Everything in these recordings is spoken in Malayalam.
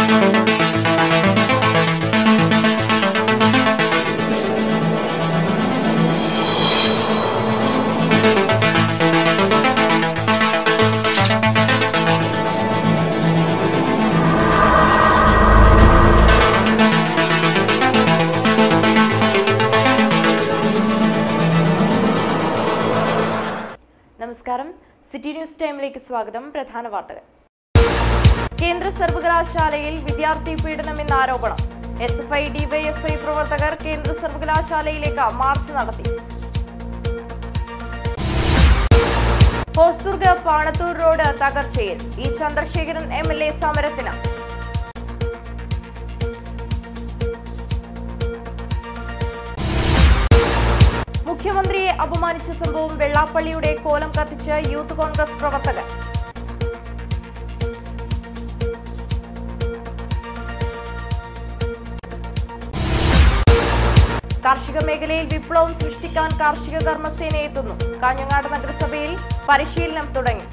നമസ്കാരം സിറ്റി ന്യൂസ് ടൈമിലേക്ക് സ്വാഗതം പ്രധാന വാർത്തകൾ കേന്ദ്ര സർവകലാശാലയിൽ വിദ്യാർത്ഥി പീഡനമെന്ന ആരോപണം എസ് എഫ് ഐ ഡിവൈഎഫ്ഐ പ്രവർത്തകർ കേന്ദ്ര സർവകലാശാലയിലേക്ക് മാർച്ച് നടത്തി ഹോസ്ദുർഗ് പാണത്തൂർ റോഡ് തകർച്ചയിൽ E Chandrasekharan M L A സമരത്തിന് മുഖ്യമന്ത്രിയെ അപമാനിച്ച സംഭവം വെള്ളാപ്പള്ളിയുടെ കോലം കത്തിച്ച് യൂത്ത് കോൺഗ്രസ് പ്രവർത്തകർ കാർഷിക മേഖലയിൽ വിപ്ലവം സൃഷ്ടിക്കാൻ കാർഷിക കർമ്മസേന എത്തുന്നു കാഞ്ഞങ്ങാട് നഗരസഭയിൽ പരിശീലനം തുടങ്ങി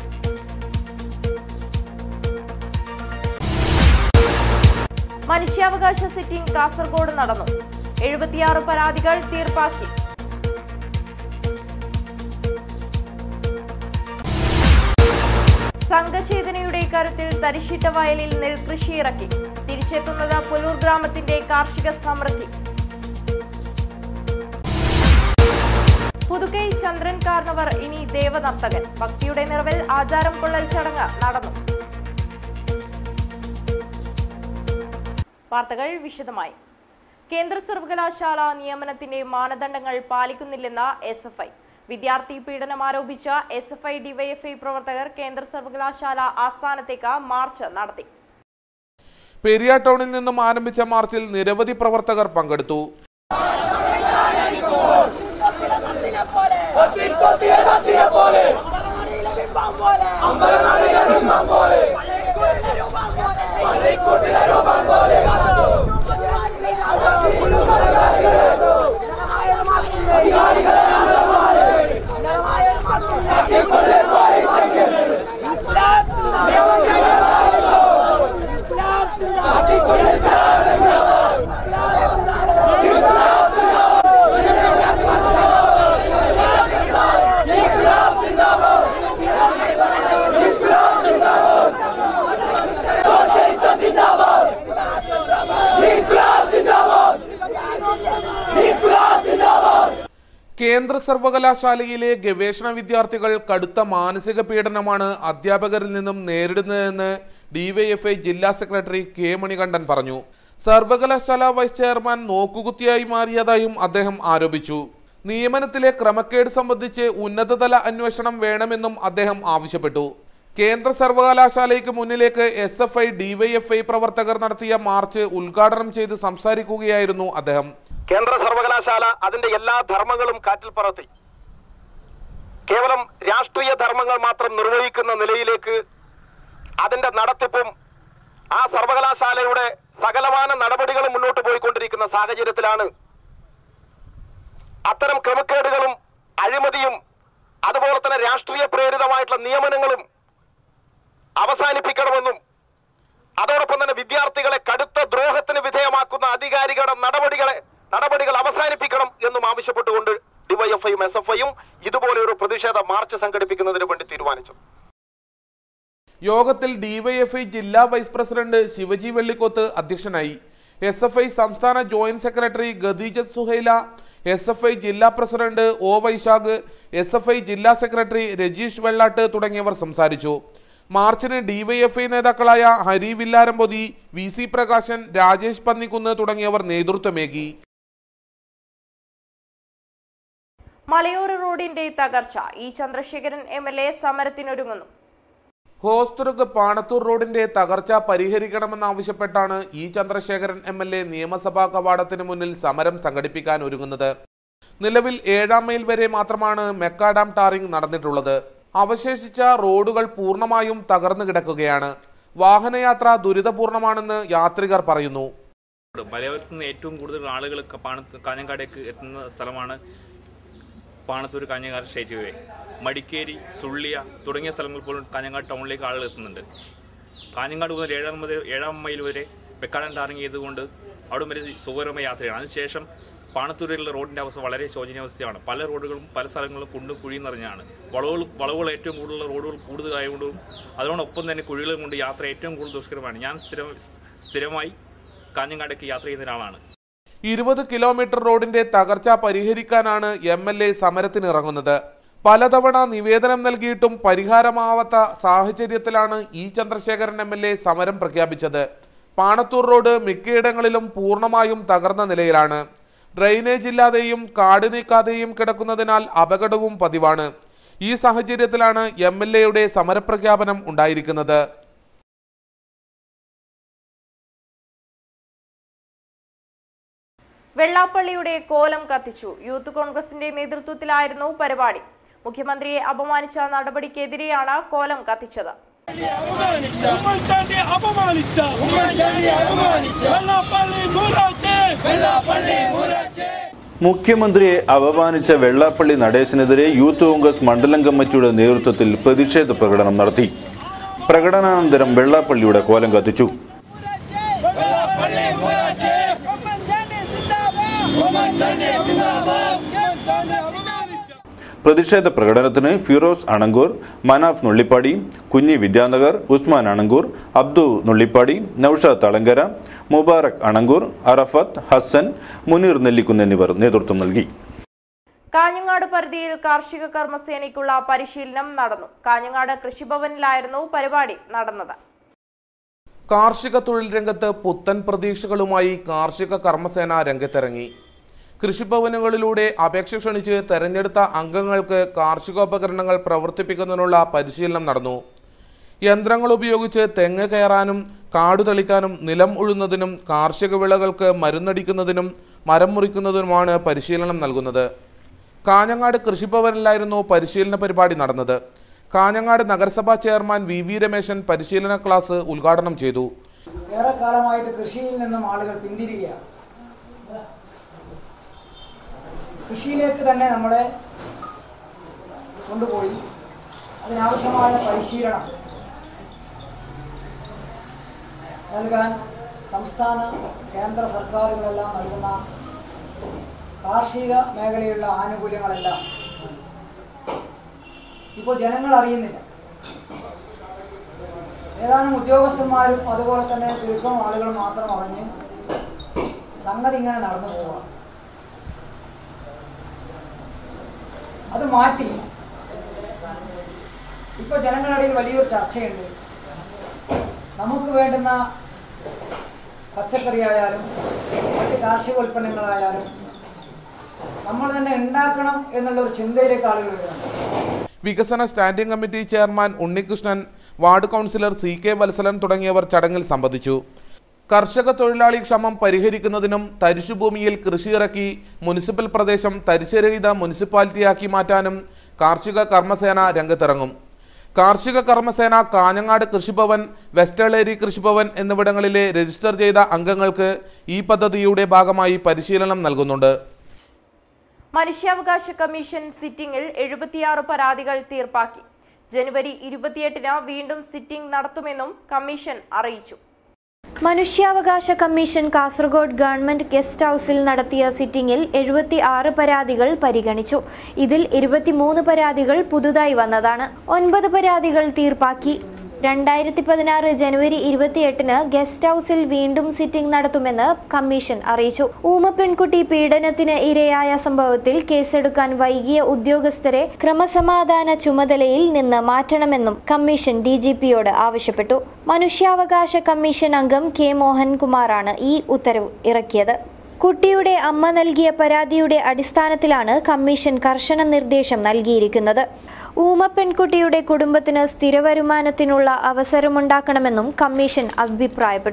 മനുഷ്യാവകാശ സിറ്റിംഗ് കാസർഗോഡ് നടന്നു എഴുപത്തിയാറ് പരാതികൾ തീർപ്പാക്കി സംഘചേതനയുടെ കരുത്തിൽ തരിശിട്ട വയലിൽ നെൽകൃഷി ഇറക്കി തിരിച്ചെത്തുന്നത് പുലൂർ ഗ്രാമത്തിന്റെ കാർഷിക സമൃദ്ധി പുതുക്കൈ ചന്ദ്രൻ കാർണവർ ഇനി ദേവനർത്തകൻ ഭക്തിയുടെ നിറവിൽ ആചാരം കൊള്ളൽ ചടങ്ങ് നടന്നു വാർത്തകൾ വിശദമായി കേന്ദ്ര സർവകലാശാല നിയമനത്തിന്റെ മാനദണ്ഡങ്ങൾ പാലിക്കുന്നില്ലെന്ന എസ് എഫ് ഐ വിദ്യാർത്ഥി പീഡനം ആരോപിച്ച എസ് എഫ് ഐ ഡിവൈഎഫ്ഐ പ്രവർത്തകർ കേന്ദ്ര സർവകലാശാല ആസ്ഥാനത്തേക്ക് മാർച്ച് നടത്തി പെരിയ ടൗണിൽ നിന്നും ആരംഭിച്ച മാർച്ചിൽ നിരവധി പ്രവർത്തകർ പങ്കെടുത്തു കേന്ദ്ര സർവകലാശാലയിലെ ഗവേഷണ വിദ്യാർത്ഥികൾ കടുത്ത മാനസിക പീഡനമാണ് അധ്യാപകരിൽ നിന്നും നേരിടുന്നതെന്ന് ഡിവൈഎഫ്ഐ ജില്ലാ സെക്രട്ടറി കെ മണികണ്ഠൻ പറഞ്ഞു സർവകലാശാല വൈസ് ചെയർമാൻ നോക്കുകുത്തിയായി മാറിയതായും അദ്ദേഹം ആരോപിച്ചു നിയമനത്തിലെ ക്രമക്കേട് സംബന്ധിച്ച് ഉന്നതതല അന്വേഷണം വേണമെന്നും അദ്ദേഹം ആവശ്യപ്പെട്ടു കേന്ദ്ര സർവകലാശാലയ്ക്ക് മുന്നിലേക്ക് എസ് എഫ് ഐ ഡിവൈഎഫ്ഐ പ്രവർത്തകർ നടത്തിയ മാർച്ച് ഉദ്ഘാടനം ചെയ്ത് സംസാരിക്കുകയായിരുന്നു അദ്ദേഹം കേന്ദ്ര സർവകലാശാല അതിന്റെ എല്ലാ ധർമ്മങ്ങളും കാറ്റിൽ പറത്തി കേവലം രാഷ്ട്രീയ ധർമ്മങ്ങൾ മാത്രം നിർവഹിക്കുന്ന നിലയിലേക്ക് അതിന്റെ നടത്തിപ്പും ആ സർവകലാശാലയുടെ സകലമാന നടപടികളും മുന്നോട്ട് പോയിക്കൊണ്ടിരിക്കുന്ന സാഹചര്യത്തിലാണ് അത്തരം ക്രമക്കേടുകളും അഴിമതിയും അതുപോലെ തന്നെ രാഷ്ട്രീയ പ്രേരിതമായിട്ടുള്ള നിയമനങ്ങളും അവസാനിപ്പിക്കണമെന്നും അതോടൊപ്പം തന്നെ വിദ്യാർത്ഥികളെ കടുത്ത ദ്രോഹത്തിന് വിധേയമാക്കുന്ന അധികാരികളുടെ നടപടികളെ നടപടികൾ അവസാനിപ്പിക്കണം എന്നും ആവശ്യപ്പെട്ടുകൊണ്ട് ഡിവൈഎഫ്ഐയും എസ് എഫ് ഐയും ഇതുപോലെ ഒരു പ്രതിഷേധ മാർച്ച് സംഘടിപ്പിക്കുന്നതിന് വേണ്ടി തീരുമാനിച്ചു യോഗത്തിൽ ഡിവൈഎഫ്ഐ ജില്ലാ വൈസ് പ്രസിഡന്റ് ശിവജി വെള്ളിക്കോത്ത് അധ്യക്ഷനായി എസ് എഫ് ഐ സംസ്ഥാന joint secretary Gadeejath Suhaila S F I ജില്ലാ president O Vaishakh S F I ജില്ലാ സെക്രട്ടറി രജീഷ് വെള്ളാട്ട് തുടങ്ങിയവർ സംസാരിച്ചു മാർച്ചിന് ഡിവൈഎഫ്ഐ നേതാക്കളായ ഹരി വില്ലാരംപൊതി വി സി പ്രകാശൻ രാജേഷ് പന്നിക്കുന്ന് തുടങ്ങിയവർ നേതൃത്വമേകി മലയോര റോഡിന്റെ തകർച്ച E Chandrasekharan M L A സമരത്തിനൊരുങ്ങുന്നു ഹോസ്തുർഗ് പാണത്തൂർ റോഡിന്റെ തകർച്ച പരിഹരിക്കണമെന്നാവശ്യപ്പെട്ടാണ് E Chandrasekharan M L A നിയമസഭാ കവാടത്തിന് മുന്നിൽ സമരം സംഘടിപ്പിക്കാൻ ഒരുങ്ങുന്നത് നിലവിൽ ഏഴാം മൈൽ വരെ മാത്രമാണ് മെക്കാഡാം ടാറിംഗ് നടന്നിട്ടുള്ളത് അവശേഷിച്ച റോഡുകൾ പൂർണ്ണമായും തകർന്നു കിടക്കുകയാണ് വാഹനയാത്ര ദുരിതപൂർണമാണെന്ന് യാത്രികർ പറയുന്നു മലയോരത്ത് നിന്ന് ഏറ്റവും കൂടുതൽ ആളുകൾ ക- പാണത്ത് കാഞ്ഞങ്ങാടേക്ക് എത്തുന്ന സ്ഥലമാണ് പാണത്തൂർ കാഞ്ഞങ്ങാട് സ്റ്റേറ്റ് വേ മടിക്കേരി സുള്ളിയ തുടങ്ങിയ സ്ഥലങ്ങളിൽ പോലും കാഞ്ഞങ്ങാട് ടൗണിലേക്ക് ആളുകൾ എത്തുന്നുണ്ട് കാഞ്ഞങ്ങാട് മുതൽ ഏഴാം മുതൽ ഏഴാം മൈൽ വരെ വെക്കാടൻ ടാറിങ് ചെയ്തുകൊണ്ട് അവിടെ വരെ സുഖകരമായ യാത്രയാണ് അതിനുശേഷം പാണത്തൂരിലുള്ള റോഡിൻ്റെ അവസ്ഥ വളരെ ശോചനീയാവസ്ഥയാണ് പല റോഡുകളും പല സ്ഥലങ്ങളും കുണ്ടും കുഴിയും നിറഞ്ഞാണ് വളവുകൾ വളവുകൾ ഏറ്റവും കൂടുതലുള്ള റോഡുകൾ കൂടുതലായതുകൊണ്ടും അതോടൊപ്പം തന്നെ കുഴികളും കൊണ്ട് യാത്ര ഏറ്റവും കൂടുതൽ ദുഷ്കരമാണ് ഞാൻ സ്ഥിരം സ്ഥിരമായി കാഞ്ഞങ്ങാടേക്ക് യാത്ര ചെയ്യുന്ന ഒരാളാണ് ഇരുപത് കിലോമീറ്റർ റോഡിന്റെ തകർച്ച പരിഹരിക്കാനാണ് എം എൽ എ സമരത്തിനിറങ്ങുന്നത് പലതവണ നിവേദനം നൽകിയിട്ടും പരിഹാരമാവാത്ത സാഹചര്യത്തിലാണ് E Chandrasekharan M L A സമരം പ്രഖ്യാപിച്ചത് പാണത്തൂർ റോഡ് മിക്കയിടങ്ങളിലും പൂർണ്ണമായും തകർന്ന നിലയിലാണ് ഡ്രെയിനേജ് ഇല്ലാതെയും കാട് നീക്കാതെയും കിടക്കുന്നതിനാൽ അപകടവും പതിവാണ് ഈ സാഹചര്യത്തിലാണ് എം എൽ എയുടെ സമരപ്രഖ്യാപനം ഉണ്ടായിരിക്കുന്നത് വെള്ളാപ്പള്ളിയുടെ കോലം കത്തിച്ചു യൂത്ത് കോൺഗ്രസിന്റെ നേതൃത്വത്തിലായിരുന്നു പരിപാടി മുഖ്യമന്ത്രിയെ അപമാനിച്ച നടപടിക്കെതിരെയാണ് കോലം കത്തിച്ചത് ഉമ്മൻചാണ്ടി അപമാനിച്ച വെള്ളാപ്പള്ളി മൂരാച്ചേ മുഖ്യമന്ത്രിയെ അപമാനിച്ച വെള്ളാപ്പള്ളി നടേശനെതിരെ യൂത്ത് കോൺഗ്രസ് മണ്ഡലം കമ്മിറ്റിയുടെ നേതൃത്വത്തിൽ പ്രതിഷേധ പ്രകടനം നടത്തി പ്രകടനാനന്തരം വെള്ളാപ്പള്ളിയുടെ കോലം കത്തിച്ചു പ്രതിഷേധ പ്രകടനത്തിന് ഫിറോസ് അണങ്കൂർ മനാഫ് നുള്ളിപ്പാടി കുഞ്ഞി വിദ്യാനഗർ ഉസ്മാൻ അണങ്കൂർ അബ്ദു നുള്ളിപ്പാടി നൌഷാദ് തളങ്കര മുബാറക് അണങ്കൂർ അറഫത്ത് ഹസൻ മുനീർ നെല്ലിക്കുന്ന് എന്നിവർ നേതൃത്വം നൽകി കാഞ്ഞങ്ങാട് പരിധിയിൽ കാർഷിക കർമ്മസേനയ്ക്കുള്ള പരിശീലനം നടന്നു കാഞ്ഞങ്ങാട് കൃഷിഭവനിലായിരുന്നു പരിപാടി നടന്നത് കാർഷിക തൊഴിൽ രംഗത്ത് പുത്തൻ പ്രതീക്ഷകളുമായി കാർഷിക കർമ്മസേന രംഗത്തിറങ്ങി കൃഷിഭവനുകളിലൂടെ അപേക്ഷ ക്ഷണിച്ച് തെരഞ്ഞെടുത്ത അംഗങ്ങൾക്ക് കാർഷികോപകരണങ്ങൾ പ്രവർത്തിപ്പിക്കുന്നതിനുള്ള പരിശീലനം നടന്നു യന്ത്രങ്ങൾ ഉപയോഗിച്ച് തെങ്ങ് കയറാനും കാടു തെളിക്കാനും നിലം ഉഴുന്നതിനും കാർഷിക വിളകൾക്ക് മരുന്നടിക്കുന്നതിനും മരം മുറിക്കുന്നതിനുമാണ് പരിശീലനം നൽകുന്നത് കാഞ്ഞങ്ങാട് കൃഷിഭവനിലായിരുന്നു പരിശീലന പരിപാടി നടന്നത് കാഞ്ഞങ്ങാട് നഗരസഭാ ചെയർമാൻ വി വി രമേശൻ പരിശീലന ക്ലാസ് ഉദ്ഘാടനം ചെയ്തു ഏറെക്കാലമായിട്ട് കൃഷിയിൽ നിന്നും ആളുകൾ പിന്തിരികയാണ് കൃഷിയിലേക്ക് തന്നെ നമ്മളെ കൊണ്ടുപോയി അതിനാവശ്യമായ പരിശീലനം നൽകാൻ സംസ്ഥാന കേന്ദ്ര സർക്കാരുകളെല്ലാം നൽകുന്ന കാർഷിക മേഖലയിലുള്ള ആനുകൂല്യങ്ങളെല്ലാം ഇപ്പോൾ ജനങ്ങൾ അറിയുന്നില്ല ഏതാനും ഉദ്യോഗസ്ഥന്മാരും അതുപോലെ തന്നെ ചുരുക്കം ആളുകൾ മാത്രം അറിഞ്ഞ് സംഗതി ഇങ്ങനെ നടന്നു പോവുക അത് മാറ്റി ഇപ്പൊ ജനങ്ങളിടയിൽ വലിയൊരു ചർച്ചയുണ്ട് നമുക്ക് വേണ്ടുന്ന പച്ചക്കറി ആയാലും മറ്റ് കാർഷിക ഉൽപ്പന്നങ്ങളായാലും നമ്മൾ തന്നെ ഉണ്ടാക്കണം എന്നുള്ള ഒരു ചിന്തയിലേക്ക് ആളുകൾ വരുന്നുണ്ട് വികസന standing committee chairman Unnikrishnan ward councillor C K Valsalan തുടങ്ങിയവർ ചടങ്ങിൽ സംബന്ധിച്ചു കർഷക തൊഴിലാളി ക്ഷമം പരിഹരിക്കുന്നതിനും തരിശുഭൂമിയിൽ കൃഷിയിറക്കി മുനിസിപ്പൽ പ്രദേശം തരിശുരഹിത മുനിസിപ്പാലിറ്റിയാക്കി മാറ്റാനും കാർഷിക കർമ്മസേന രംഗത്തിറങ്ങും കാർഷിക കർമ്മസേന കാഞ്ഞങ്ങാട് കൃഷിഭവൻ വെസ്റ്റേളേരി കൃഷിഭവൻ എന്നിവിടങ്ങളിലെ രജിസ്റ്റർ ചെയ്ത അംഗങ്ങൾക്ക് ഈ പദ്ധതിയുടെ ഭാഗമായി പരിശീലനം നൽകുന്നുണ്ട് മനുഷ്യാവകാശ കമ്മീഷൻ സിറ്റിംഗിൽ എഴുപത്തിയാറ് പരാതികൾ തീർപ്പാക്കി ജനുവരി ഇരുപത്തിയെട്ടിന് വീണ്ടും സിറ്റിംഗ് നടത്തുമെന്നും കമ്മീഷൻ അറിയിച്ചു മനുഷ്യാവകാശ കമ്മീഷൻ കാസർഗോഡ് ഗവൺമെന്റ് ഗസ്റ്റ് ഹൗസിൽ നടത്തിയ സിറ്റിംഗിൽ എഴുപത്തി ആറ് പരാതികൾ പരിഗണിച്ചു ഇതിൽ ഇരുപത്തിമൂന്ന് പരാതികൾ പുതുതായി വന്നതാണ് ഒൻപത് പരാതികൾ തീർപ്പാക്കി രണ്ടായിരത്തി പതിനാറ് ജനുവരി ഇരുപത്തിയെട്ടിന് ഗസ്റ്റ് ഹൗസിൽ വീണ്ടും സിറ്റിംഗ് നടത്തുമെന്ന് കമ്മീഷൻ അറിയിച്ചു ഊമ പെൺകുട്ടി പീഡനത്തിന് ഇരയായ സംഭവത്തിൽ കേസെടുക്കാൻ വൈകിയ ഉദ്യോഗസ്ഥരെ ക്രമസമാധാന ചുമതലയിൽ നിന്ന് മാറ്റണമെന്നും കമ്മീഷൻ ഡി ജി പിയോട് ആവശ്യപ്പെട്ടു മനുഷ്യാവകാശ കമ്മീഷൻ അംഗം കെ മോഹൻകുമാറാണ് ഈ ഉത്തരവ് ഇറക്കിയത് കുട്ടിയുടെ അമ്മ നൽകിയ പരാതിയുടെ അടിസ്ഥാനത്തിലാണ് കമ്മീഷൻ കർശന നിർദ്ദേശം നൽകിയിരിക്കുന്നത് ഊമ പെൺകുട്ടിയുടെ കുടുംബത്തിന് സ്ഥിര വരുമാനത്തിനുള്ള അവസരമുണ്ടാക്കണമെന്നും കമ്മീഷൻ അഭിപ്രായപ്പെട്ടു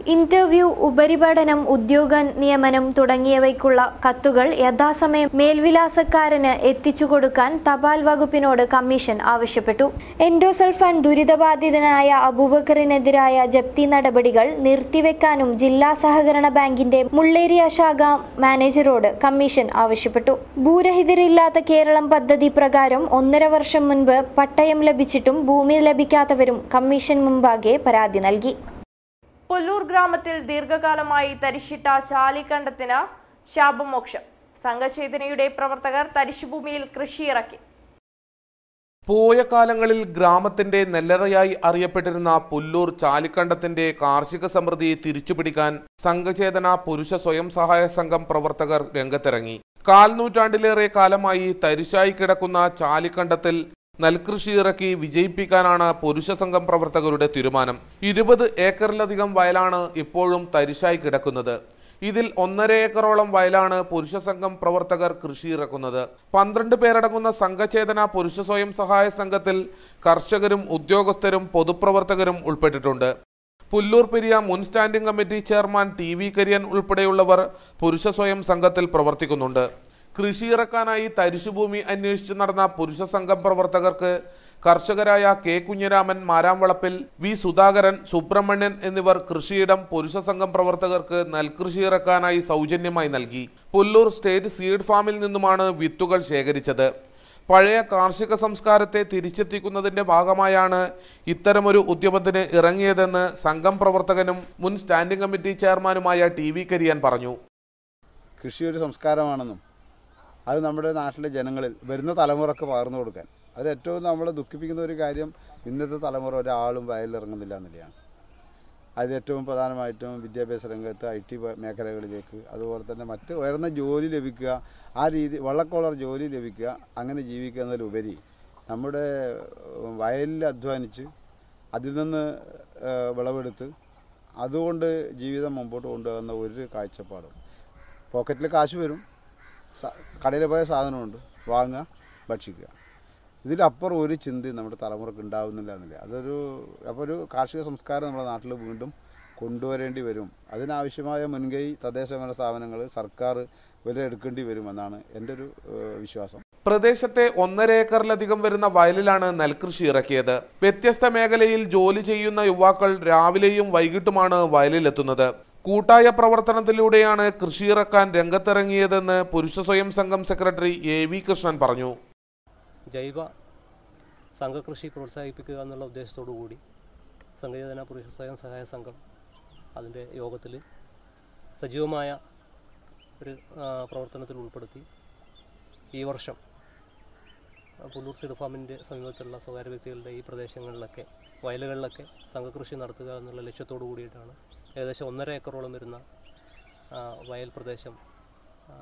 ഇന്റർവ്യൂ ഉപരിപഠനം ഉദ്യോഗ നിയമനം തുടങ്ങിയവയ്ക്കുള്ള കത്തുകൾ യഥാസമയം മേൽവിലാസക്കാരന് എത്തിച്ചു കൊടുക്കാൻ തപാൽ വകുപ്പിനോട് കമ്മീഷൻ ആവശ്യപ്പെട്ടു എൻഡോസൾഫാൻ ദുരിതബാധിതനായ അബൂബക്കറിനെതിരായ ജപ്തി നടപടികൾ നിർത്തിവെക്കാനും ജില്ലാ സഹകരണ ബാങ്കിന്റെ മുള്ളേരിയ ശാഖ മാനേജരോട് കമ്മീഷൻ ആവശ്യപ്പെട്ടു ഭൂരഹിതരില്ലാത്ത കേരളം പദ്ധതി പ്രകാരം ഒന്നര വർഷം മുൻപ് പട്ടയം ലഭിച്ചിട്ടും ഭൂമി ലഭിക്കാത്തവരും കമ്മീഷൻ മുമ്പാകെ പരാതി നൽകി പുല്ലൂർ ഗ്രാമത്തിൽ ദീർഘകാലമായി തരിശിട്ട ചാലിക്കണ്ടത്തിന് ശാപമോക്ഷം സംഘചേതനയുടെ പ്രവർത്തകർ തരിശുഭൂമിയിൽ കൃഷിയിറക്കി പോയ കാലങ്ങളിൽ ഗ്രാമത്തിന്റെ നെല്ലറയായി അറിയപ്പെട്ടിരുന്ന പുല്ലൂർ ചാലിക്കണ്ടത്തിന്റെ കാർഷിക സമൃദ്ധി തിരിച്ചുപിടിക്കാൻ സംഘചേതന പുരുഷ സ്വയം സഹായ സംഘം പ്രവർത്തകർ രംഗത്തിറങ്ങി കാൽനൂറ്റാണ്ടിലേറെ കാലമായി തരിശായി കിടക്കുന്ന ചാലിക്കണ്ടത്തിൽ നെൽകൃഷി ഇറക്കി വിജയിപ്പിക്കാനാണ് പുരുഷ സംഘം പ്രവർത്തകരുടെ തീരുമാനം ഇരുപത് ഏക്കറിലധികം വയലാണ് ഇപ്പോഴും തരിശായി കിടക്കുന്നത് ഇതിൽ ഒന്നര ഏക്കറോളം വയലാണ് പുരുഷ സംഘം പ്രവർത്തകർ കൃഷി ഇറക്കുന്നത് പന്ത്രണ്ട് പേരടങ്ങുന്ന സംഘചേതന പുരുഷ സ്വയം സഹായ സംഘത്തിൽ കർഷകരും ഉദ്യോഗസ്ഥരും പൊതുപ്രവർത്തകരും ഉൾപ്പെട്ടിട്ടുണ്ട് പുല്ലൂർ പെരിയ മുൻ standing committee chairman T V Kariyan ഉൾപ്പെടെയുള്ളവർ പുരുഷ സ്വയം സംഘത്തിൽ പ്രവർത്തിക്കുന്നുണ്ട് കൃഷി ഇറക്കാനായി തരിശുഭൂമി അന്വേഷിച്ച് നടന്ന പുരുഷ സംഘം പ്രവർത്തകർക്ക് കർഷകരായ കെ കുഞ്ഞിരാമൻ മാരാംവളപ്പിൽ വി സുധാകരൻ സുബ്രഹ്മണ്യൻ എന്നിവർ കൃഷിയിടം പുരുഷ സംഘം പ്രവർത്തകർക്ക് നെൽകൃഷി ഇറക്കാനായി സൗജന്യമായി നൽകി പുല്ലൂർ സ്റ്റേറ്റ് സീഡ് ഫാമിൽ നിന്നുമാണ് വിത്തുകൾ ശേഖരിച്ചത് പഴയ കാർഷിക സംസ്കാരത്തെ തിരിച്ചെത്തിക്കുന്നതിന്റെ ഭാഗമായാണ് ഇത്തരമൊരു ഉദ്യമത്തിന് ഇറങ്ങിയതെന്ന് സംഘം പ്രവർത്തകനും മുൻ സ്റ്റാൻഡിംഗ് കമ്മിറ്റി ചെയർമാനുമായ ടി വി കരിയാൻ പറഞ്ഞു കൃഷി ഒരു സംസ്കാരമാണെന്നും അത് നമ്മുടെ നാട്ടിലെ ജനങ്ങളിൽ വരുന്ന തലമുറക്ക് പകർന്നു കൊടുക്കാൻ അത് ഏറ്റവും നമ്മളെ ദുഃഖിപ്പിക്കുന്ന ഒരു കാര്യം ഇന്നത്തെ തലമുറ ഒരാളും വയലിലിറങ്ങുന്നില്ല എന്നുള്ളതാണ് അത് ഏറ്റവും പ്രധാനമായിട്ടും വിദ്യാഭ്യാസ രംഗത്ത് ഐ ടി മേഖലകളിലേക്ക് അതുപോലെ തന്നെ മറ്റ് ഉയർന്ന ജോലി ലഭിക്കുക ആ രീതി വള്ളക്കോളർ ജോലി ലഭിക്കുക അങ്ങനെ ജീവിക്കുക എന്നതിലുപരി നമ്മുടെ ഏഹ്, വയലിൽ അധ്വാനിച്ച് അതിൽ നിന്ന് ഏഹ്, വിളവെടുത്ത് അതുകൊണ്ട് ജീവിതം മുമ്പോട്ട് കൊണ്ടുപോകുന്ന ഒരു കാഴ്ചപ്പാടും പോക്കറ്റിൽ കാശ് വരും സ- കടയിൽ പോയ സാധനമുണ്ട് വാങ്ങുക ഭക്ഷിക്കുക ഇതിലപ്പുറം ഒരു ചിന്തയും നമ്മുടെ തലമുറക്ക് ഉണ്ടാവുന്നില്ല എന്നില്ല അതൊരു അപ്പോൾ ഒരു കാർഷിക സംസ്കാരം നമ്മുടെ നാട്ടിൽ വീണ്ടും കൊണ്ടുവരേണ്ടി വരും അതിനാവശ്യമായ മുൻകൈ തദ്ദേശഭരണ സ്ഥാപനങ്ങൾ സർക്കാർ വില എടുക്കേണ്ടി വരുമെന്നാണ് എൻ്റെ ഒരു ഏഹ്, വിശ്വാസം പ്രദേശത്തെ ഒന്നര ഏക്കറിലധികം വരുന്ന വയലിലാണ് നെൽകൃഷി ഇറക്കിയത് വ്യത്യസ്ത മേഖലയിൽ ജോലി ചെയ്യുന്ന യുവാക്കൾ രാവിലെയും വൈകിട്ടുമാണ് വയലിലെത്തുന്നത് കൂട്ടായ പ്രവർത്തനത്തിലൂടെയാണ് കൃഷി ഇറക്കാൻ രംഗത്തിറങ്ങിയതെന്ന് പുരുഷ സ്വയം സംഘം സെക്രട്ടറി എ വി കൃഷ്ണൻ പറഞ്ഞു ജൈവ സംഘകൃഷി പ്രോത്സാഹിപ്പിക്കുക എന്നുള്ള ഉദ്ദേശത്തോടു കൂടി സംഘചേതന പുരുഷ സ്വയം സഹായ സംഘം അതിൻ്റെ യോഗത്തിൽ സജീവമായ ഒരു ആ, പ്രവർത്തനത്തിൽ ഉൾപ്പെടുത്തി ഈ വർഷം ആ, പുല്ലൂർ സീഡ് ഫാമിൻ്റെ സമീപത്തുള്ള സ്വകാര്യ വ്യക്തികളുടെ ഈ പ്രദേശങ്ങളിലൊക്കെ വയലുകളിലൊക്കെ സംഘകൃഷി നടത്തുക എന്നുള്ള ലക്ഷ്യത്തോടു കൂടിയിട്ടാണ് ഏകദേശം ഒന്നര ഏക്കറോളം വരുന്ന ആ, വയൽ പ്രദേശം ആ,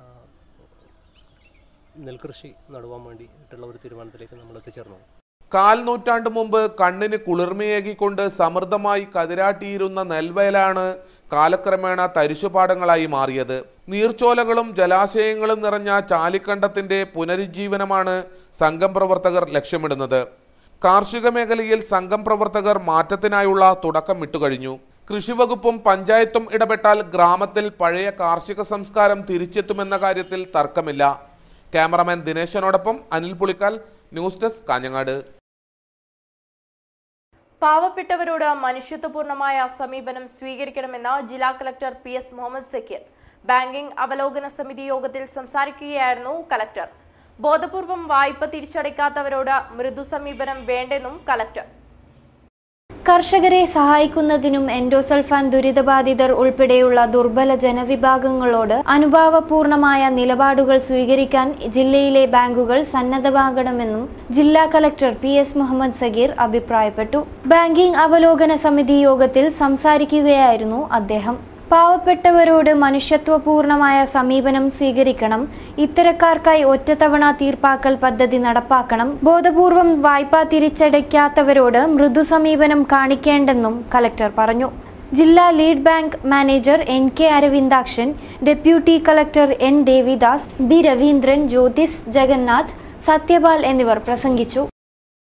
നെൽകൃഷി നടുവാൻ വേണ്ടിയിട്ടുള്ള ഒരു തീരുമാനത്തിലേക്ക് നമ്മൾ എത്തിച്ചേർന്നത് കാൽ നൂറ്റാണ്ട് മുമ്പ് കണ്ണിന് കുളിർമയേകിക്കൊണ്ട് സമൃദ്ധമായി കതിരാട്ടിയിരുന്ന നെൽവയലാണ് കാലക്രമേണ തരിശുപാടങ്ങളായി മാറിയത് നീർച്ചോലകളും ജലാശയങ്ങളും നിറഞ്ഞ ചാലിക്കണ്ടത്തിന്റെ പുനരുജ്ജീവനമാണ് സംഘം പ്രവർത്തകർ ലക്ഷ്യമിടുന്നത് കാർഷിക മേഖലയിൽ സംഘം പ്രവർത്തകർ മാറ്റത്തിനായുള്ള തുടക്കം ഇട്ടുകഴിഞ്ഞു കൃഷിവകുപ്പും പഞ്ചായത്തും ഇടപെട്ടാൽ ഗ്രാമത്തിൽ പഴയ കാർഷിക സംസ്കാരം തിരിച്ചെത്തുമെന്ന കാര്യത്തിൽ തർക്കമില്ല ക്യാമറമാൻ ദിനേശനോടൊപ്പം അനിൽ പുളിക്കാൽ ന്യൂസ് ഡെസ്ക് കാഞ്ഞങ്ങാട് പാവപ്പെട്ടവരോട് മനുഷ്യത്വപൂർണമായ സമീപനം സ്വീകരിക്കണമെന്ന് ജില്ലാ collector P S Muhammad Sakkeer banking അവലോകന സമിതി യോഗത്തിൽ സംസാരിക്കുകയായിരുന്നു കളക്ടർ ബോധപൂർവം വായ്പ തിരിച്ചടയ്ക്കാത്തവരോട് മൃദു സമീപനം വേണ്ടെന്നും കളക്ടർ കർഷകരെ സഹായിക്കുന്നതിനും എൻഡോസൾഫാൻ ദുരിതബാധിതർ ഉൾപ്പെടെയുള്ള ദുർബല ജനവിഭാഗങ്ങളോട് അനുഭാവപൂർണമായ നിലപാടുകൾ സ്വീകരിക്കാൻ ജില്ലയിലെ ബാങ്കുകൾ സന്നദ്ധമാകണമെന്നും ജില്ലാ collector P S Muhammad Sageer അഭിപ്രായപ്പെട്ടു ബാങ്കിംഗ് അവലോകന സമിതി യോഗത്തിൽ സംസാരിക്കുകയായിരുന്നു അദ്ദേഹം പാവപ്പെട്ടവരോട് മനുഷ്യത്വപൂർണമായ സമീപനം സ്വീകരിക്കണം ഇത്തരക്കാർക്കായി ഒറ്റത്തവണ തീർപ്പാക്കൽ പദ്ധതി നടപ്പാക്കണം ബോധപൂർവം വായ്പ തിരിച്ചടയ്ക്കാത്തവരോട് മൃദു സമീപനം കാണിക്കേണ്ടെന്നും കലക്ടർ പറഞ്ഞു ജില്ലാ lead bank manager N K Aravindakshan deputy collector N Devidas B Raveendran Jyothis Jagannath Sathyapal എന്നിവർ പ്രസംഗിച്ചു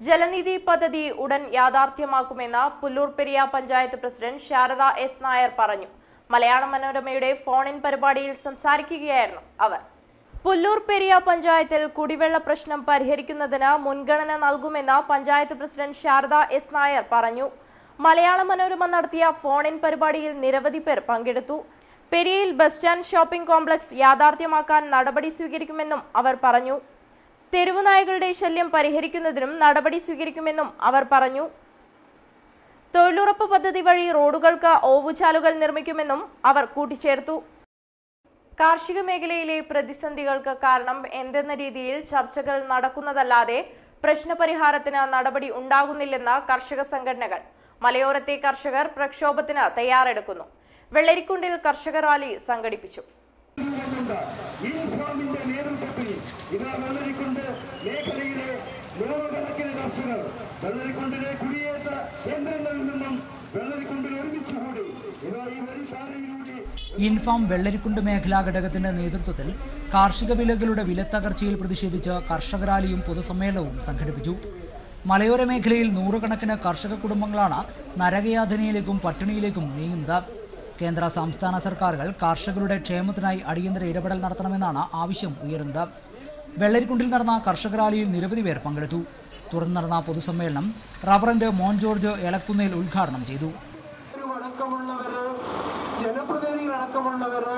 ജലനിധി പദ്ധതി ഉടൻ യാഥാർത്ഥ്യമാക്കുമെന്ന് പുല്ലൂർ പെരിയ പഞ്ചായത്ത് പ്രസിഡന്റ് ശാരദ എസ് നായർ പറഞ്ഞു മലയാള മനോരമയുടെ ഫോൺ ഇൻ പരിപാടിയിൽ സംസാരിക്കുകയായിരുന്നു അവർ പുല്ലൂർ പെരിയ പഞ്ചായത്തിൽ കുടിവെള്ള പ്രശ്നം പരിഹരിക്കുന്നതിന് മുൻഗണന നൽകുമെന്ന് പഞ്ചായത്ത് പ്രസിഡന്റ് ശാരദ എസ് നായർ പറഞ്ഞു മലയാള മനോരമ നടത്തിയ ഫോൺ ഇൻ പരിപാടിയിൽ നിരവധി പേർ പങ്കെടുത്തു പെരിയയിൽ ബസ് സ്റ്റാൻഡ് ഷോപ്പിംഗ് കോംപ്ലക്സ് യാഥാർത്ഥ്യമാക്കാൻ നടപടി സ്വീകരിക്കുമെന്നും അവർ പറഞ്ഞു തെരുവു നായകളുടെ ശല്യം പരിഹരിക്കുന്നതിനും നടപടി സ്വീകരിക്കുമെന്നും അവർ പറഞ്ഞു തൊഴിലുറപ്പ് പദ്ധതി വഴി റോഡുകൾക്ക് ഓവുചാലുകൾ നിർമ്മിക്കുമെന്നും അവർ കൂട്ടിച്ചേർത്തു കാർഷിക മേഖലയിലെ പ്രതിസന്ധികൾക്ക് കാരണം എന്തെന്ന രീതിയിൽ ചർച്ചകൾ നടക്കുന്നതല്ലാതെ പ്രശ്നപരിഹാരത്തിന് നടപടി ഉണ്ടാകുന്നില്ലെന്ന് കർഷക സംഘടനകൾ മലയോരത്തെ കർഷകർ പ്രക്ഷോഭത്തിന് തയ്യാറെടുക്കുന്നു വെള്ളരിക്കുണ്ടിൽ കർഷക റാലി സംഘടിപ്പിച്ചു ഇൻഫാമിന്റെ നേതൃത്വത്തിൽ ഇതാ വെള്ളരിക്കുണ്ട് മേഖലയിലെ നൂറുകണക്കിന് കർഷകർ വെള്ളരിക്കുണ്ടിലെ കുടിയേറ്റ കേന്ദ്രങ്ങളിൽ നിന്നും വെള്ളരിക്കുണ്ടിൽ ഒരുമിച്ചുകൂടി ഇതാ ഈ വരിപ്പാതയിലൂടെ ഇൻഫാം വെള്ളരിക്കുണ്ട് മേഖലാ ഘടകത്തിന്റെ നേതൃത്വത്തിൽ കാർഷിക വിലകളുടെ വിലത്തകർച്ചയിൽ പ്രതിഷേധിച്ച് കർഷക റാലിയും പൊതുസമ്മേളനവും സംഘടിപ്പിച്ചു മലയോര മേഖലയിൽ നൂറുകണക്കിന് കർഷക കുടുംബങ്ങളാണ് നരകയാതനയിലേക്കും പട്ടിണിയിലേക്കും നീങ്ങുന്നത് കേന്ദ്ര സംസ്ഥാന സർക്കാരുകൾ കർഷകരുടെ ക്ഷേമത്തിനായി അടിയന്തര ഇടപെടൽ നടത്തണമെന്നാണ് ആവശ്യം ഉയരുന്നത് വെള്ളരിക്കുണ്ടിൽ നടന്ന കർഷക റാലിയിൽ നിരവധി പേർ പങ്കെടുത്തു തുടർന്ന് നടന്ന പൊതുസമ്മേളനം റവറന്റ് മോൻ ജോർജ് എളക്കുന്നേൽ ഉദ്ഘാടനം ചെയ്തു അടക്കമുള്ളവര് ജനപ്രതിനിധികളടക്കമുള്ളവര്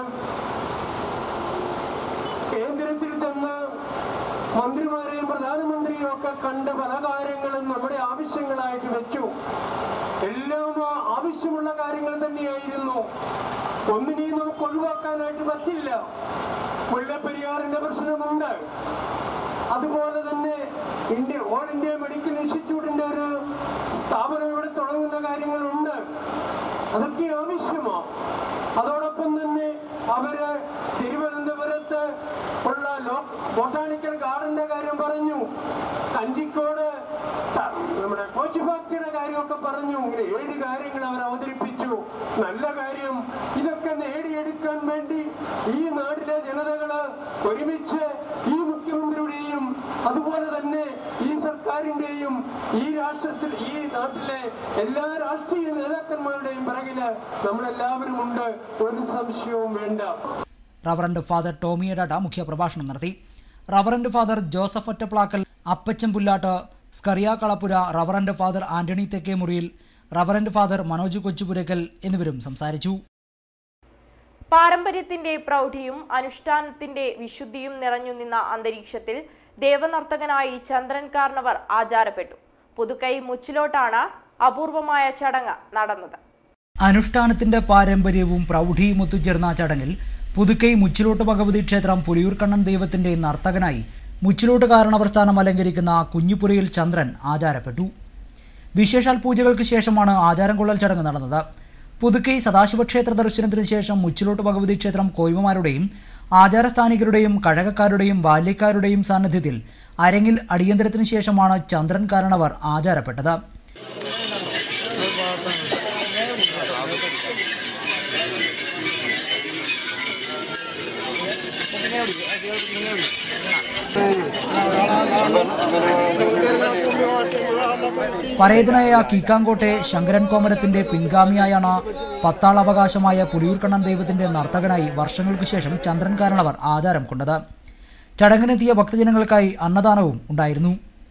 കേന്ദ്രത്തിൽ ചെന്ന് മന്ത്രിമാരെയും പ്രധാനമന്ത്രിയും ഒക്കെ കണ്ട് പല കാര്യങ്ങളും നമ്മുടെ ആവശ്യങ്ങളായിട്ട് വെച്ചു എല്ലാം ആ ആവശ്യമുള്ള കാര്യങ്ങൾ തന്നെയായിരുന്നു ഒന്നിനെയും നമുക്ക് ഒഴിവാക്കാനായിട്ട് പറ്റില്ല മുല്ലപ്പെരിയാറിന്റെ പ്രശ്നമുണ്ട് അതുപോലെ തന്നെ ഇന്ത്യ ഓൾ ഇന്ത്യ മെഡിക്കൽ ഇൻസ്റ്റിറ്റ്യൂട്ടിന്റെ ഒരു സ്ഥാപനം ഇവിടെ തുടങ്ങുന്ന കാര്യങ്ങളുണ്ട് അതൊക്കെ ആവശ്യമാ അതോടൊപ്പം തന്നെ അവര് തിരുവനന്തപുരത്ത് ഉള്ള ലോ ബൊട്ടാണിക്കൽ ഗാർഡന്റെ കാര്യം പറഞ്ഞു കഞ്ചിക്കോട് ത- നമ്മുടെ കോച്ച് ഫാക്ടറിയുടെ കാര്യമൊക്കെ പറഞ്ഞു ഇങ്ങനെ ഏഴ് കാര്യങ്ങൾ അവർ അവതരിപ്പിച്ചു നല്ല കാര്യം ഇതൊക്കെ നേടിയെടുക്കാൻ വേണ്ടി ഈ നാട്ടിലെ ജനതകള് ഒരുമിച്ച് ഈ മുഖ്യമന്ത്രിയുടെയും അതുപോലെ തന്നെ ഈ സർക്കാരിന്റെയും ഈ രാഷ്ട്രത്തിൽ ഈ നാട്ടിലെ എല്ലാ രാഷ്ട്രീയ നേതാക്കന്മാരുടെയും പിറകില് നമ്മളെല്ലാവരും ഉണ്ട് ഒരു സംശയവും വേണ്ട റവറന്റ് ഫാദർ ടോമി എടാട്ട മുഖ്യപ്രഭാഷണം നടത്തി reverend father Joseph Ottaplakkal Appachan Pullatt Scaria Kalappura reverend father Antony Thekkemuriyil reverend father Manoj Kochupurakkal എന്നിവരും സംസാരിച്ചു പാരമ്പര്യത്തിന്റെ പ്രൗഢിയും അനുഷ്ഠാനത്തിന്റെ വിശുദ്ധിയും നിറഞ്ഞു നിന്ന അന്തരീക്ഷത്തിൽ ദേവനർത്തകനായി ചന്ദ്രൻ കാർണവർ ആചാരപ്പെട്ടു പുതുക്കൈ മുച്ചിലോട്ടാണ് അപൂർവമായ ചടങ്ങ് നടന്നത് അനുഷ്ഠാനത്തിന്റെ പാരമ്പര്യവും പ്രൗഢിയും ഒത്തുചേർന്ന ചടങ്ങിൽ പുതുക്കൈ മുച്ചിലോട്ട് ഭഗവതി ക്ഷേത്രം പുലിയൂർക്കണ്ണൻ ദൈവത്തിന്റെ നർത്തകനായി മുച്ചിലോട്ട് കാരണവർ സ്ഥാനം അലങ്കരിക്കുന്ന കുഞ്ഞുപുരയിൽ ചന്ദ്രൻ ആചാരപ്പെട്ടു വിശേഷാൽ പൂജകൾക്ക് ശേഷമാണ് ആചാരം കൊള്ളൽ ചടങ്ങ് നടന്നത് പുതുക്കൈ സദാശിവക്ഷേത്ര ദർശനത്തിന് ശേഷം മുച്ചിലോട്ട് ഭഗവതി ക്ഷേത്രം കോയ്മമാരുടെയും ആചാരസ്ഥാനികരുടെയും കഴകക്കാരുടെയും ബാല്യക്കാരുടെയും സാന്നിധ്യത്തിൽ അരങ്ങിൽ അടിയന്തരത്തിന് ശേഷമാണ് ചന്ദ്രൻ കാരണവർ ആചാരപ്പെട്ടത് പരേതനായ കീക്കാങ്കോട്ടെ ശങ്കരൻ കോമരത്തിന്റെ പിൻഗാമിയായാണ് പത്താളവകാശമായ പുലിയൂർക്കണ്ണൻ ദൈവത്തിന്റെ നർത്തകനായി വർഷങ്ങൾക്ക് ശേഷം ചന്ദ്രൻ കാരണവർ ആചാരം കൊണ്ടത് ചടങ്ങിനെത്തിയ ഭക്തജനങ്ങൾക്കായി അന്നദാനവും ഉണ്ടായിരുന്നു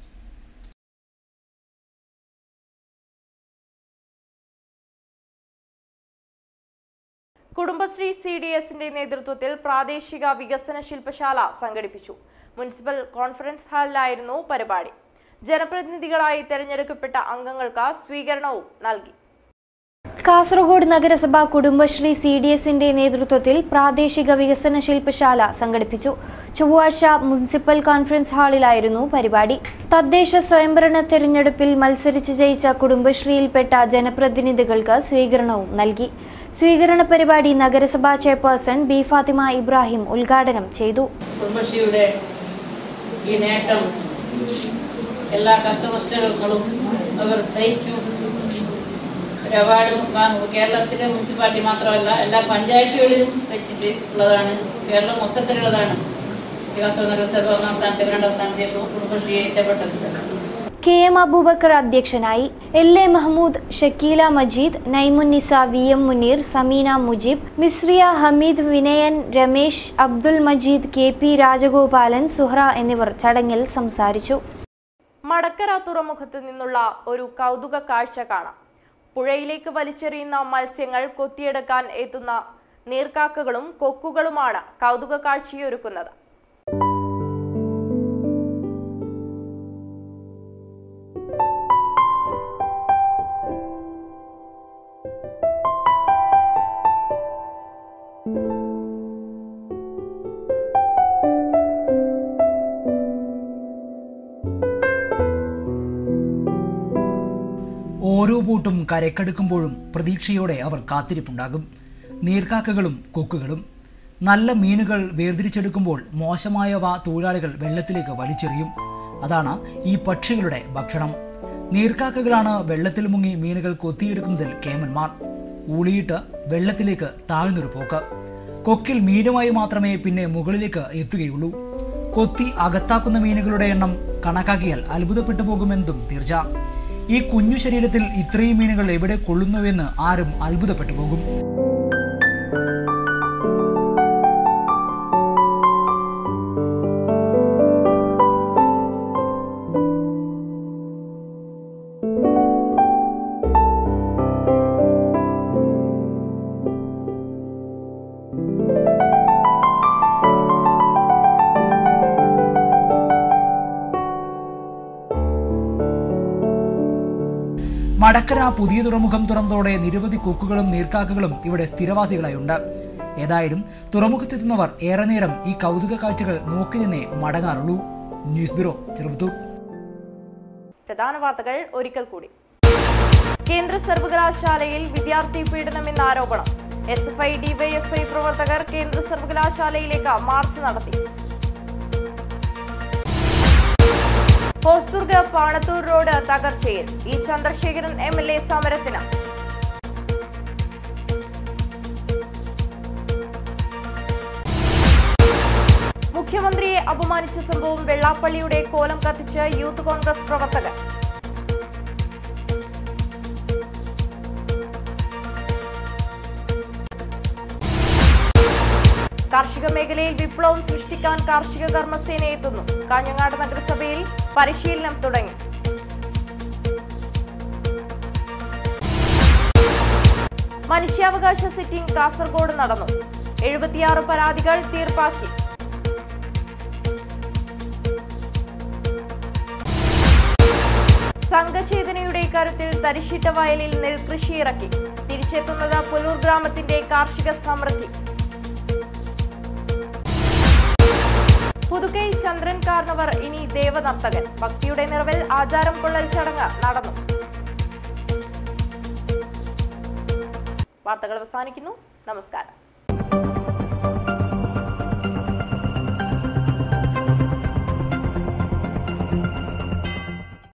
കുടുംബശ്രീ സി ഡി എസിന്റെ നേതൃത്വത്തിൽ പ്രാദേശിക വികസന ശില്പശാല സംഘടിപ്പിച്ചു മുനിസിപ്പൽ കോൺഫറൻസ് ഹാളിലായിരുന്നു പരിപാടി ജനപ്രതിനിധികളായി തെരഞ്ഞെടുക്കപ്പെട്ട അംഗങ്ങൾക്ക് സ്വീകരണവും നൽകി കാസർഗോഡ് നഗരസഭ കുടുംബശ്രീ സി ഡി എസിന്റെ നേതൃത്വത്തിൽ പ്രാദേശിക വികസന ശില്പശാല സംഘടിപ്പിച്ചു ചൊവ്വാഴ്ച മുനിസിപ്പൽ കോൺഫറൻസ് ഹാളിലായിരുന്നു പരിപാടി തദ്ദേശ സ്വയംഭരണ തെരഞ്ഞെടുപ്പിൽ മത്സരിച്ച് ജയിച്ച കുടുംബശ്രീയിൽപ്പെട്ട ജനപ്രതിനിധികൾക്ക് സ്വീകരണവും നൽകി സ്വീകരണ പരിപാടി നഗരസഭാ ചെയർപേഴ്സൺ ബി ഫാത്തിമ ഇബ്രാഹിം ഉദ്ഘാടനം ചെയ്തു കുടുംബശ്രീയുടെ ഈ നേട്ടം എല്ലാ കഷ്ടനഷ്ടങ്ങളും അവർ സഹിച്ചു ഒരു അവാർഡ് വാങ്ങും കേരളത്തിലെ മുനിസിപ്പാലിറ്റി മാത്രമല്ല എല്ലാ പഞ്ചായത്തുകളിലും വെച്ചിട്ട് ഉള്ളതാണ് കേരളം മൊത്തത്തിലുള്ളതാണ് വികാസ നഗരസഭ ഒന്നാം സ്ഥാനത്ത് രണ്ടാം സ്ഥാനത്തേക്ക് കുടുംബശ്രീ എത്തപ്പെട്ടത് കെ എം അബൂബക്കർ അധ്യക്ഷനായി L A Mahmood Shakeela Majeed Naimunnisa V M Muneer Sameena Mujeeb Misriya Hameed Vinayan Ramesh Abdul Majeed K P Rajagopalan Suhra എന്നിവർ ചടങ്ങിൽ സംസാരിച്ചു മടക്കര തുറമുഖത്ത് നിന്നുള്ള ഒരു കൗതുക കാഴ്ച കാണാം പുഴയിലേക്ക് വലിച്ചെറിയുന്ന മത്സ്യങ്ങൾ കൊത്തിയെടുക്കാൻ എത്തുന്ന നീർക്കാക്കകളും കൊക്കുകളുമാണ് കൗതുക കാഴ്ചയൊരുക്കുന്നത് ഓരോ ബോട്ടും കരക്കടുക്കുമ്പോഴും പ്രതീക്ഷയോടെ അവർ കാത്തിരിപ്പുണ്ടാകും നീർക്കാക്കകളും കൊക്കുകളും നല്ല മീനുകൾ വേർതിരിച്ചെടുക്കുമ്പോൾ മോശമായവ തൊഴിലാളികൾ വെള്ളത്തിലേക്ക് വലിച്ചെറിയും അതാണ് ഈ പക്ഷികളുടെ ഭക്ഷണം നീർക്കാക്കകളാണ് വെള്ളത്തിൽ മുങ്ങി മീനുകൾ കൊത്തിയെടുക്കുന്നതിൽ കേമന്മാർ ഊളിയിട്ട് വെള്ളത്തിലേക്ക് താഴ്ന്നൊരു പോക്ക് കൊക്കിൽ മീനുമായി മാത്രമേ പിന്നെ മുകളിലേക്ക് എത്തുകയുള്ളൂ കൊത്തി അകത്താക്കുന്ന മീനുകളുടെ എണ്ണം കണക്കാക്കിയാൽ അത്ഭുതപ്പെട്ടു പോകുമെന്നതും തീർച്ച ഈ കുഞ്ഞു ശരീരത്തിൽ ഇത്രയും മീനുകൾ എവിടെ കൊള്ളുന്നുവെന്ന് ആരും അത്ഭുതപ്പെട്ടു പോകും മടക്കര പുതിയ തുറമുഖം തുറന്നതോടെ നിരവധി കൊക്കുകളും നീർക്കാക്കകളും ഇവിടെ സ്ഥിരവാസികളായുണ്ട് ഏതായാലും തുറമുഖത്തെത്തുന്നവർ ഏറെ നേരം ഈ കൗതുക കാഴ്ചകൾ നോക്കി നിന്നേ മടങ്ങാറുള്ളൂ ന്യൂസ് ബ്യൂറോ ചെറുപുത്തൂർ പ്രധാന വാർത്തകൾ ഒരിക്കൽ കൂടി കേന്ദ്ര സർവകലാശാലയിൽ വിദ്യാർത്ഥി പീഡനമെന്ന ആരോപണം എസ് എഫ് ഐ ഡിവൈഎഫ്ഐ പ്രവർത്തകർ കേന്ദ്ര സർവകലാശാലയിലേക്ക് മാർച്ച് നടത്തി ഹോസ്ദുർഗ് പാണത്തൂർ റോഡ് തകർച്ചയിൽ E Chandrasekharan M L A സമരത്തിന് മുഖ്യമന്ത്രിയെ അപമാനിച്ച സംഭവം വെള്ളാപ്പള്ളിയുടെ കോലം കത്തിച്ച് യൂത്ത് കോൺഗ്രസ് പ്രവർത്തകർ കാർഷിക മേഖലയിൽ വിപ്ലവം സൃഷ്ടിക്കാൻ കാർഷിക കർമ്മസേന എത്തുന്നു കാഞ്ഞങ്ങാട് നഗരസഭയിൽ പരിശീലനം തുടങ്ങി മനുഷ്യാവകാശ സിറ്റിംഗ് കാസർഗോഡ് നടന്നു എഴുപത്തിയാറ് പരാതികൾ തീർപ്പാക്കി സംഘചേതനയുടെ കരുത്തിൽ തരിശിട്ട വയലിൽ നെൽകൃഷി ഇറക്കി തിരിച്ചെത്തുന്നത് പുലൂർ ഗ്രാമത്തിന്റെ കാർഷിക സമൃദ്ധി പുതുക്കൈ ചന്ദ്രൻ കാർണവർ ഇനി ദേവനർത്തകൻ ഭക്തിയുടെ നിറവിൽ ആചാരം കൊള്ളൽ ചടങ്ങ് നടന്നു വാർത്തകൾ അവസാനിക്കുന്നു നമസ്കാരം